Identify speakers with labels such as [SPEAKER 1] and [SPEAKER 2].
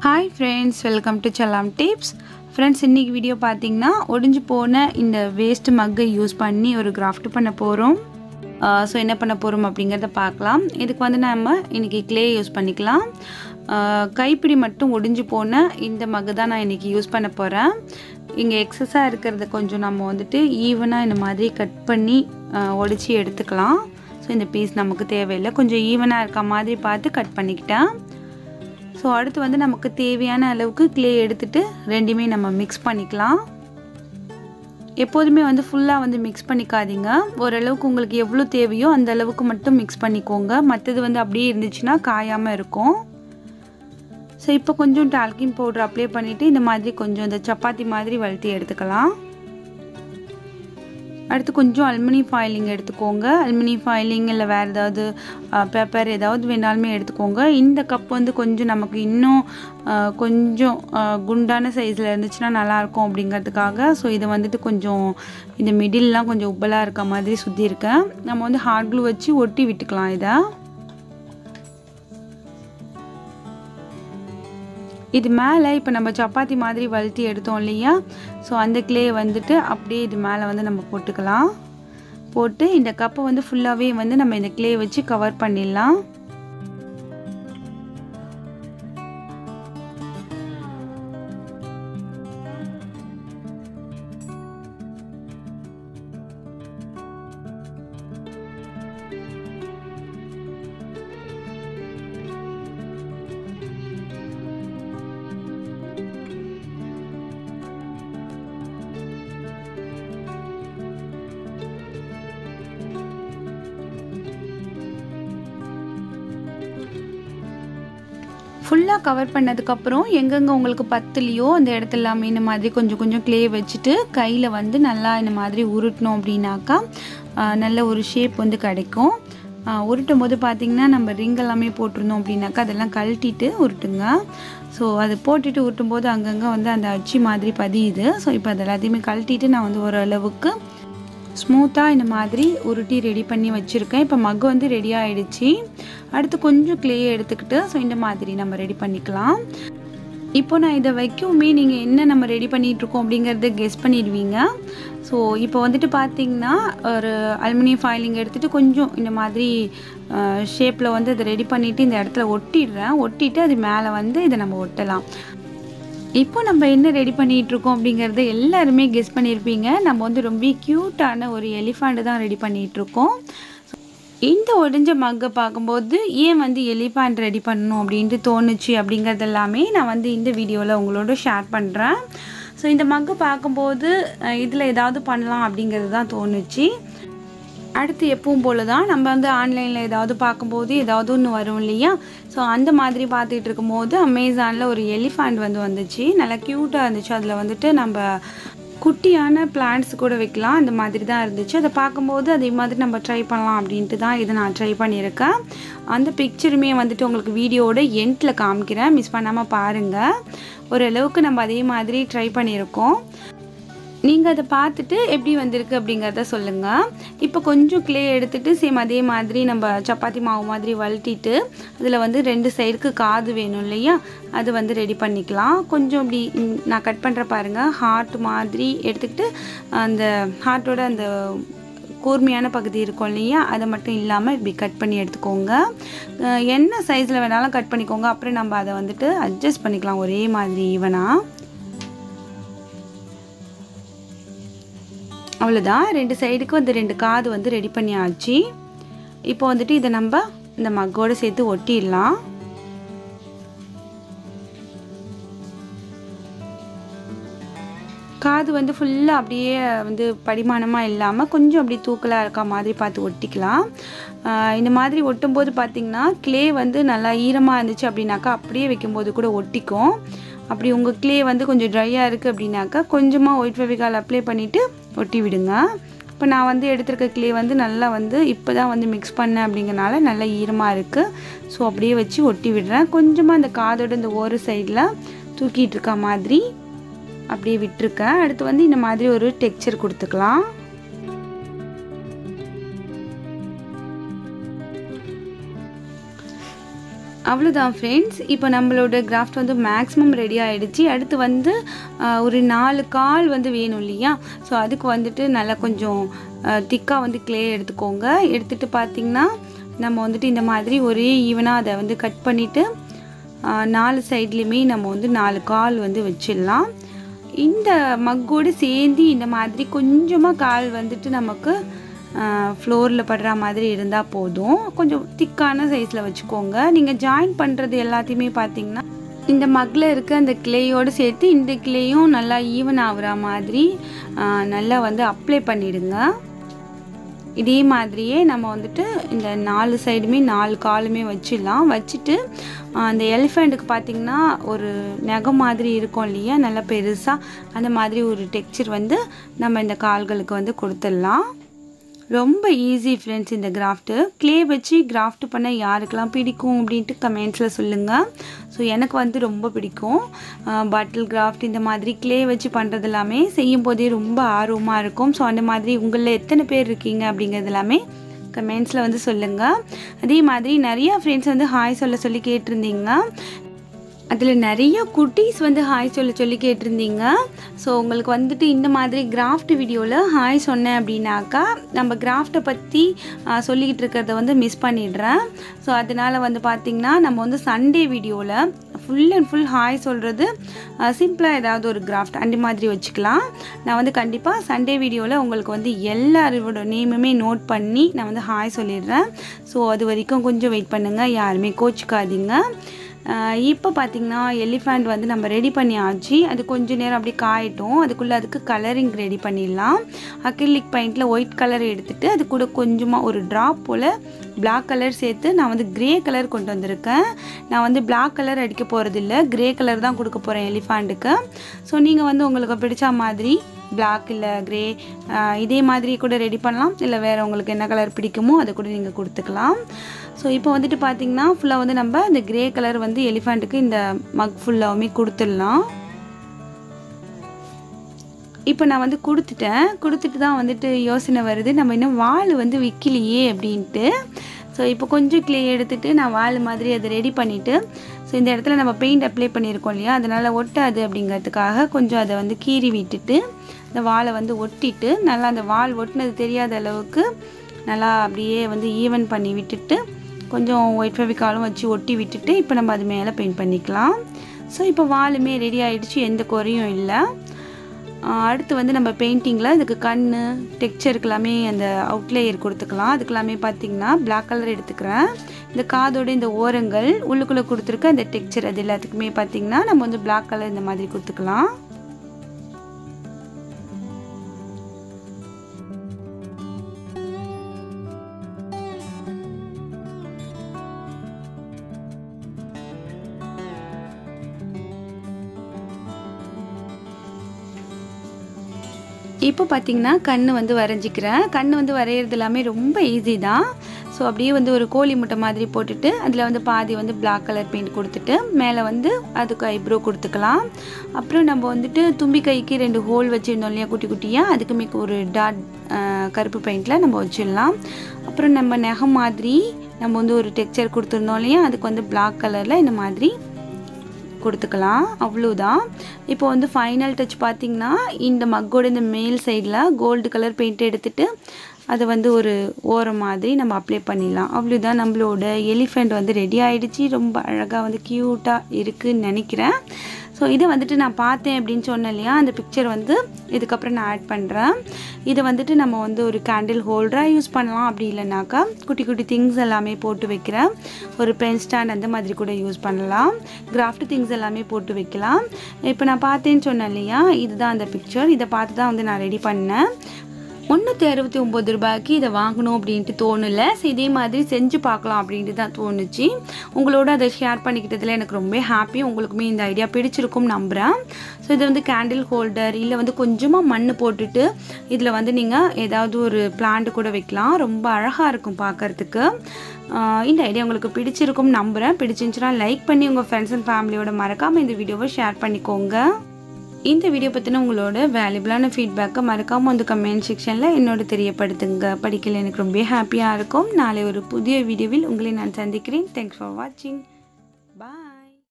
[SPEAKER 1] hi friends welcome to Chellam tips friends இன்றைக்கி video பார்த்தீங்கன்னா ஒடிஞ்சு போன இந்த வேஸ்ட் மக்கை யூஸ் பண்ணி ஒரு கிராஃப்ட் பண்ண போகிறோம் ஸோ என்ன பண்ண போகிறோம் அப்படிங்கிறத பார்க்கலாம் இதுக்கு வந்து நம்ம இன்றைக்கி க்ளே யூஸ் பண்ணிக்கலாம் ஆஹ் கைப்பிடி மட்டும் ஒடிஞ்சு போன இந்த மக்கு தான் நான் இன்றைக்கி யூஸ் பண்ண போகிறேன் இங்கே எக்ஸஸாக இருக்கிறத கொஞ்சம் நம்ம வந்துட்டு ஈவனாக இந்த மாதிரி கட் பண்ணி ஒடிச்சு எடுத்துக்கலாம் ஸோ இந்த பீஸ் நமக்கு தேவையில்லை கொஞ்சம் ஈவனாக இருக்க மாதிரி பார்த்து கட் பண்ணிக்கிட்டேன் ஸோ அடுத்து வந்து நமக்கு தேவையான அளவுக்கு க்ளே எடுத்துட்டு ரெண்டுமே நம்ம மிக்ஸ் பண்ணிக்கலாம் எப்போதுமே வந்து ஃபுல்லாக வந்து மிக்ஸ் பண்ணிக்காதீங்க ஓரளவுக்கு உங்களுக்கு எவ்வளோ தேவையோ அந்த அளவுக்கு மட்டும் மிக்ஸ் பண்ணிக்கோங்க மற்றது வந்து அப்படியே இருந்துச்சுன்னா காயாமல் இருக்கும் ஸோ இப்போ கொஞ்சம் டால்கின் பவுடர் அப்ளை பண்ணிவிட்டு இந்த மாதிரி கொஞ்சம் இந்த சப்பாத்தி மாதிரி வளர்த்தி எடுத்துக்கலாம் அடுத்து கொஞ்சம் அலுமினி ஃபாயிலிங் எடுத்துக்கோங்க அலுமினி ஃபாயிலிங் இல்லை வேறு ஏதாவது பேப்பர் ஏதாவது வேணாலுமே எடுத்துக்கோங்க இந்த கப் வந்து கொஞ்சம் நமக்கு இன்னும் கொஞ்சம் குண்டான சைஸில் இருந்துச்சுன்னா நல்லாயிருக்கும் அப்படிங்கிறதுக்காக ஸோ இதை வந்துட்டு கொஞ்சம் இந்த மிடில்லாம் கொஞ்சம் உப்பலாக இருக்க மாதிரி சுற்றி இருக்கேன் நம்ம வந்து ஹார்ட் க்ளூ வச்சு ஒட்டி விட்டுக்கலாம் இதை இது மேலே இப்போ நம்ம சப்பாத்தி மாதிரி வளர்த்தி எடுத்தோம் இல்லையா ஸோ அந்த க்ளே வந்துட்டு அப்படியே இது மேலே வந்து நம்ம போட்டுக்கலாம் போட்டு இந்த கப்பை வந்து ஃபுல்லாகவே வந்து நம்ம இந்த க்ளே வச்சு கவர் பண்ணிடலாம் ஃபுல்லாக கவர் பண்ணதுக்கப்புறம் எங்கெங்கே உங்களுக்கு பத்துலையோ அந்த இடத்துல எல்லாமே இந்த மாதிரி கொஞ்சம் கொஞ்சம் க்ளே வச்சுட்டு கையில் வந்து நல்லா இந்த மாதிரி உருட்டணும் அப்படின்னாக்கா நல்ல ஒரு ஷேப் வந்து கிடைக்கும் உருட்டும் போது பார்த்திங்கன்னா நம்ம ரிங் எல்லாமே போட்டிருந்தோம் அப்படின்னாக்கா அதெல்லாம் கழட்டிட்டு உருட்டுங்க ஸோ அது போட்டுட்டு உருட்டும் போது அங்கங்கே வந்து அந்த அச்சு மாதிரி பதியுது ஸோ இப்போ அது எல்லாத்தையுமே கழட்டிட்டு நான் வந்து ஓரளவுக்கு ஸ்மூத்தாக இந்த மாதிரி உருட்டி ரெடி பண்ணி வச்சுருக்கேன் இப்போ மக்கு வந்து ரெடி ஆகிடுச்சு அடுத்து கொஞ்சம் க்ளே எடுத்துக்கிட்டு ஸோ இந்த மாதிரி நம்ம ரெடி பண்ணிக்கலாம் இப்போ நான் இதை வைக்கவுமே நீங்கள் என்ன நம்ம ரெடி பண்ணிகிட்ருக்கோம் அப்படிங்கிறத கெஸ் பண்ணிடுவீங்க ஸோ இப்போ வந்துட்டு பார்த்தீங்கன்னா ஒரு அலுமினியம் ஃபாயிலிங் எடுத்துகிட்டு கொஞ்சம் இந்த மாதிரி ஷேப்பில் வந்து அதை ரெடி பண்ணிவிட்டு இந்த இடத்துல ஒட்டிடுறேன் ஒட்டிட்டு அது மேலே வந்து இதை நம்ம ஒட்டலாம் இப்போ நம்ம என்ன ரெடி பண்ணிகிட்டு இருக்கோம் அப்படிங்கிறத எல்லாருமே கெஸ் பண்ணியிருப்பீங்க நம்ம வந்து ரொம்ப க்யூட்டான ஒரு எலிஃபண்ட் தான் ரெடி பண்ணிகிட்ருக்கோம் இந்த ஒடிஞ்ச மக்கை பார்க்கும்போது ஏன் வந்து எலிஃபண்ட் ரெடி பண்ணணும் அப்படின்ட்டு தோணுச்சு அப்படிங்கிறது எல்லாமே நான் வந்து இந்த வீடியோவில் உங்களோட ஷேர் பண்ணுறேன் ஸோ இந்த மக்கை பார்க்கும்போது இதில் ஏதாவது பண்ணலாம் அப்படிங்கிறது தான் தோணுச்சு அடுத்து எப்பவும் போல தான் நம்ம வந்து ஆன்லைனில் ஏதாவது பார்க்கும்போது ஏதாவது ஒன்று வரும் இல்லையா ஸோ அந்த மாதிரி பார்த்துட்டு இருக்கும்போது அமேசானில் ஒரு எலிஃபண்ட் வந்து வந்துச்சு நல்லா க்யூட்டாக இருந்துச்சு அதில் வந்துட்டு நம்ம குட்டியான பிளான்ட்ஸ் கூட வைக்கலாம் அந்த மாதிரி தான் இருந்துச்சு அதை பார்க்கும்போது அதே மாதிரி நம்ம ட்ரை பண்ணலாம் அப்படின்ட்டு தான் இதை நான் ட்ரை பண்ணியிருக்கேன் அந்த பிக்சருமே வந்துட்டு உங்களுக்கு வீடியோட எண்டில் காமிக்கிறேன் மிஸ் பண்ணாமல் பாருங்கள் ஓரளவுக்கு நம்ம அதே மாதிரி ட்ரை பண்ணியிருக்கோம் நீங்கள் அதை பார்த்துட்டு எப்படி வந்திருக்கு அப்படிங்கிறத சொல்லுங்கள் இப்போ கொஞ்சம் க்ளே எடுத்துகிட்டு சேம் அதே மாதிரி நம்ம சப்பாத்தி மாவு மாதிரி வளட்டிட்டு அதில் வந்து ரெண்டு சைடுக்கு காது வேணும் இல்லையா அது வந்து ரெடி பண்ணிக்கலாம் கொஞ்சம் இப்படி நான் கட் பண்ணுற பாருங்கள் ஹார்ட் மாதிரி எடுத்துக்கிட்டு அந்த ஹார்ட்டோட அந்த கூர்மையான பகுதி இருக்கும் இல்லையா அதை மட்டும் இல்லாமல் இப்படி கட் பண்ணி எடுத்துக்கோங்க என்ன சைஸில் வேணாலும் கட் பண்ணிக்கோங்க அப்புறம் நம்ம அதை வந்துட்டு அட்ஜஸ்ட் பண்ணிக்கலாம் ஒரே மாதிரி ஈவனாக அவ்வளோதான் ரெண்டு சைடுக்கு வந்து ரெண்டு காது வந்து ரெடி பண்ணியாச்சு இப்போ வந்துட்டு இதை நம்ம இந்த மக்கோடு சேர்த்து ஒட்டிடலாம் காது வந்து ஃபுல்லாக அப்படியே வந்து படிமானமாக இல்லாமல் கொஞ்சம் அப்படி தூக்கலாக இருக்க மாதிரி பார்த்து ஒட்டிக்கலாம் இந்த மாதிரி ஒட்டும்போது பார்த்திங்கன்னா க்ளே வந்து நல்லா ஈரமாக இருந்துச்சு அப்படின்னாக்கா அப்படியே வைக்கும்போது கூட ஒட்டிக்கும் அப்படி உங்கள் க்ளே வந்து கொஞ்சம் ட்ரையாக இருக்குது அப்படின்னாக்கா கொஞ்சமாக ஒயிட் ஃபெவிகால் அப்ளை பண்ணிவிட்டு ஒட்டி விடுங்க இப்போ நான் வந்து எடுத்திருக்க க்ளே வந்து நல்லா வந்து இப்போ தான் வந்து மிக்ஸ் பண்ணேன் அப்படிங்கிறனால நல்லா ஈரமாக இருக்குது ஸோ அப்படியே வச்சு ஒட்டி விடுறேன் கொஞ்சமாக அந்த காதோட இந்த ஒரு சைடில் தூக்கிட்டு இருக்க மாதிரி அப்படியே விட்டுருக்கேன் அடுத்து வந்து இந்த மாதிரி ஒரு டெக்ஸ்சர் கொடுத்துக்கலாம் அவ்வளோதான் ஃப்ரெண்ட்ஸ் இப்போ நம்மளோட கிராஃப்ட் வந்து மேக்ஸிமம் ரெடி ஆகிடுச்சு அடுத்து வந்து ஆஹ், ஒரு நாலு கால் வந்து வேணும் இல்லையா ஸோ அதுக்கு வந்துட்டு நல்லா கொஞ்சம் திக்காக வந்து க்ளே எடுத்துக்கோங்க எடுத்துகிட்டு பார்த்திங்கன்னா நம்ம வந்துட்டு இந்த மாதிரி ஒரே ஈவனாக அதை வந்து கட் பண்ணிவிட்டு நாலு சைட்லேயுமே நம்ம வந்து நாலு கால் வந்து வச்சிடலாம் இந்த மக்கோடு சேர்ந்து இந்த மாதிரி கொஞ்சமாக கால் வந்துட்டு நமக்கு ஃப்ளோரில் படுற மாதிரி இருந்தால் போதும் கொஞ்சம் திக்கான சைஸில் வச்சுக்கோங்க நீங்கள் ஜாயின் பண்ணுறது எல்லாத்தையுமே பார்த்தீங்கன்னா இந்த மக்கில் இருக்க அந்த கிளேயோடு சேர்த்து இந்த கிளேயும் நல்லா ஈவன் ஆகுற மாதிரி ஆ, நல்லா வந்து அப்ளை பண்ணிடுங்க இதே மாதிரியே நம்ம வந்துட்டு இந்த நாலு சைடுமே நாலு காலுமே வச்சிடலாம் வச்சுட்டு ஆ, அந்த எலிஃபெண்ட்டுக்கு பார்த்திங்கன்னா ஒரு நகம் மாதிரி இருக்கும் இல்லையா நல்லா பெருசாக அந்த மாதிரி ஒரு டெக்ஸ்சர் வந்து நம்ம இந்த கால்களுக்கு வந்து கொடுத்துடலாம் ரொம்ப ஈஸி ஃப்ரெண்ட்ஸ் இந்த கிராஃப்ட்டு க்ளே வச்சு கிராஃப்ட் பண்ண யாருக்கெல்லாம் பிடிக்கும் அப்படின்ட்டு கமெண்ட்ஸில் சொல்லுங்கள் ஸோ எனக்கு வந்து ரொம்ப பிடிக்கும் பாட்டில் கிராஃப்ட் இந்த மாதிரி க்ளே வச்சு பண்ணுறது எல்லாமே செய்யும் போதே ரொம்ப ஆர்வமாக இருக்கும் ஸோ அந்த மாதிரி உங்களில் எத்தனை பேர் இருக்கீங்க அப்படிங்கிறது எல்லாமே கமெண்ட்ஸில் வந்து சொல்லுங்கள் அதே மாதிரி நிறையா ஃப்ரெண்ட்ஸ் வந்து ஹாய் சொல்ல சொல்லி கேட்டிருந்தீங்க அதில் நிறைய குட்டீஸ் வந்து ஹாய் சொல்ல சொல்லி கேட்டிருந்தீங்க ஸோ உங்களுக்கு வந்துட்டு இந்த மாதிரி கிராஃப்ட் வீடியோவில் ஹாய் சொன்னேன் அப்படின்னாக்கா நம்ம கிராஃப்ட்டை பற்றி சொல்லிக்கிட்டு இருக்கிறத வந்து மிஸ் பண்ணிடுறேன் ஸோ அதனால் வந்து பார்த்திங்கன்னா நம்ம வந்து சண்டே வீடியோவில் ஃபுல் அண்ட் ஃபுல் ஹாய் சொல்கிறது சிம்பிளாக ஏதாவது ஒரு கிராஃப்ட் அந்த மாதிரி வச்சுக்கலாம் நான் வந்து கண்டிப்பாக சண்டே வீடியோவில் உங்களுக்கு வந்து எல்லாரோட நேமுமே நோட் பண்ணி நான் வந்து ஹாய் சொல்லிடுறேன் ஸோ அது வரைக்கும் கொஞ்சம் வெயிட் பண்ணுங்கள் யாருமே கோச்சிக்காதீங்க இப்போ பார்த்தீங்கன்னா எலிஃபண்ட் வந்து நம்ம ரெடி பண்ணியாச்சு அது கொஞ்ச நேரம் அப்படியே காயட்டும் அதுக்குள்ளே அதுக்கு கலரிங் ரெடி பண்ணிடலாம் அக்ரிலிக் பெயிண்டில் ஒயிட் கலர் எடுத்துட்டு அது கூட கொஞ்சமாக ஒரு ட்ராப் போல் Black கலர் சேர்த்து நான் வந்து கிரே கலர் கொண்டு வந்திருக்கேன் நான் வந்து Black கலர் அடிக்க போகிறதில்ல கிரே கலர் தான் கொடுக்க போகிறேன் எலிஃபண்ட்டுக்கு ஸோ நீங்கள் வந்து உங்களுக்கு பிடிச்ச மாதிரி Black இல்லை கிரே இதே மாதிரி கூட ரெடி பண்ணலாம் இல்லை வேறு உங்களுக்கு என்ன கலர் பிடிக்குமோ அதை கூட நீங்கள் கொடுத்துக்கலாம் ஸோ இப்போ வந்துட்டு பார்த்தீங்கன்னா ஃபுல்லாக வந்து நம்ம இந்த கிரே கலர் வந்து எலிஃபண்ட்டுக்கு இந்த மக் ஃபுல்லாகவுமே கொடுத்துடலாம் இப்போ நான் வந்து கொடுத்துட்டேன் கொடுத்துட்டு தான் வந்துட்டு யோசனை வருது நம்ம இன்னும் வால் வந்து விற்கலையே அப்படின்ட்டு ஸோ இப்போ கொஞ்சம் கிளே எடுத்துட்டு நான் வால் மாதிரி அதை ரெடி பண்ணிவிட்டு ஸோ இந்த இடத்துல நம்ம பெயிண்ட் அப்ளை பண்ணியிருக்கோம் இல்லையா அதனால் ஒட்டாது அப்படிங்கிறதுக்காக கொஞ்சம் அதை வந்து கீறி விட்டுட்டு இந்த வாலை வந்து ஒட்டிட்டு நல்லா அந்த வால் ஒட்டினது தெரியாத அளவுக்கு நல்லா அப்படியே வந்து ஈவன் பண்ணி விட்டுட்டு கொஞ்சம் ஒயிட் ஃபெவிகாலும் வச்சு ஒட்டி விட்டுட்டு இப்போ நம்ம அது மேலே பெயிண்ட் பண்ணிக்கலாம் ஸோ இப்போ வாலுமே ரெடி ஆயிடுச்சு எந்த குறையும் இல்லை ஆஹ் அடுத்து வந்து நம்ம பெயிண்டிங்கில் இதுக்கு கண் டெக்ஸ்சருக்கு எல்லாமே அந்த அவுட்லேயர் கொடுத்துக்கலாம் அதுக்கு எல்லாமே பார்த்தீங்கன்னா பிளாக் கலர் எடுத்துக்கிறேன் இந்த காதோட இந்த ஓரங்கள் உள்ளுக்குள்ளே கொடுத்துருக்க அந்த டெக்ஸ்சர் அது எல்லாத்துக்குமே பார்த்தீங்கன்னா நம்ம வந்து பிளாக் கலர் இந்த மாதிரி கொடுத்துக்கலாம் இப்போ பார்த்தீங்கன்னா கண் வந்து வரைஞ்சிக்கிறேன் கண் வந்து வரைகிறது எல்லாமே ரொம்ப ஈஸி தான் ஸோ அப்படியே வந்து ஒரு கோழி முட்டை மாதிரி போட்டுட்டு அதில் வந்து பாதி வந்து Black கலர் பெயிண்ட் கொடுத்துட்டு மேலே வந்து அதுக்கு ஐப்ரோ கொடுத்துக்கலாம் அப்புறம் நம்ம வந்துட்டு தும்பி கைக்கு ரெண்டு ஹோல் வச்சுருந்தோம் இல்லையா குட்டி குட்டியாக அதுக்குமே ஒரு டாட் கருப்பு பெயிண்டில் நம்ம வச்சிடலாம் அப்புறம் நம்ம நகம் மாதிரி நம்ம வந்து ஒரு டெக்ஸ்சர் கொடுத்துருந்தோம் இல்லையா அதுக்கு வந்து Black கலரில் இந்த மாதிரி கொடுத்துக்கலாம் அவ்வளோதான் இப்போ வந்து ஃபைனல் டச் பார்த்தீங்கன்னா இந்த மக்கோட இந்த மேல் சைடில் கோல்டு கலர் பெயிண்ட் எடுத்துட்டு அதை வந்து ஒரு ஓரம் மாதிரி நம்ம அப்ளை பண்ணிடலாம் அவ்வளோதான் நம்மளோட எலிஃபெண்ட் வந்து ரெடி ஆயிடுச்சு ரொம்ப அழகாக வந்து க்யூட்டாக இருக்குன்னு நினைக்கிறேன் ஸோ இதை வந்துட்டு நான் பார்த்தேன் அப்படின்னு சொன்னேன் இல்லையா அந்த பிக்சர் வந்து இதுக்கப்புறம் நான் ஆட் பண்ணுறேன் இதை வந்துட்டு நம்ம வந்து ஒரு கேண்டில் ஹோல்டராக யூஸ் பண்ணலாம் அப்படி இல்லைனாக்கா குட்டி குட்டி திங்ஸ் எல்லாமே போட்டு வைக்கிறேன் ஒரு பென் ஸ்டாண்ட் அந்த மாதிரி கூட யூஸ் பண்ணலாம் கிராஃப்ட் திங்ஸ் எல்லாமே போட்டு வைக்கலாம் இப்போ நான் பார்த்தேன்னு சொன்னேன் இல்லையா இதுதான் அந்த பிக்சர் இதை பார்த்து தான் வந்து நான் ரெடி பண்ணேன் முந்நூற்றி அறுபத்தி ஒம்பது ரூபாய்க்கு இதை வாங்கணும் அப்படின்ட்டு தோணலை ஸோ இதே மாதிரி செஞ்சு பார்க்கலாம் அப்படின்ட்டு தான் தோணுச்சு உங்களோட அதை ஷேர் பண்ணிக்கிட்டதில் எனக்கு ரொம்ப ஹாப்பி உங்களுக்குமே இந்த ஐடியா பிடிச்சிருக்கும் நம்புகிறேன் ஸோ இது வந்து கேண்டில் ஹோல்டர் இல்லை வந்து கொஞ்சமாக மண் போட்டுட்டு இதில் வந்து நீங்கள் ஏதாவது ஒரு பிளான்ட் கூட வைக்கலாம் ரொம்ப அழகாக இருக்கும் பார்க்கறதுக்கு ஆஹ் இந்த ஐடியா உங்களுக்கு பிடிச்சிருக்கும் நம்புகிறேன் பிடிச்சிருந்துச்சுன்னா லைக் பண்ணி உங்கள் ஃப்ரெண்ட்ஸ் அண்ட் ஃபேமிலியோட மறக்காமல் இந்த வீடியோவை ஷேர் பண்ணிக்கோங்க இந்த வீடியோ பற்றின உங்களோட வேல்யூபிளான ஃபீட்பேக்கை மறக்காமல் வந்து கமெண்ட் செக்ஷனில் என்னோட தெரியப்படுத்துங்க படிக்கல எனக்கு ரொம்ப ஹாப்பியாக இருக்கும் நாளை ஒரு புதிய வீடியோவில் உங்களை நான் சந்திக்கிறேன் தேங்க்ஸ் ஃபார் வாட்சிங்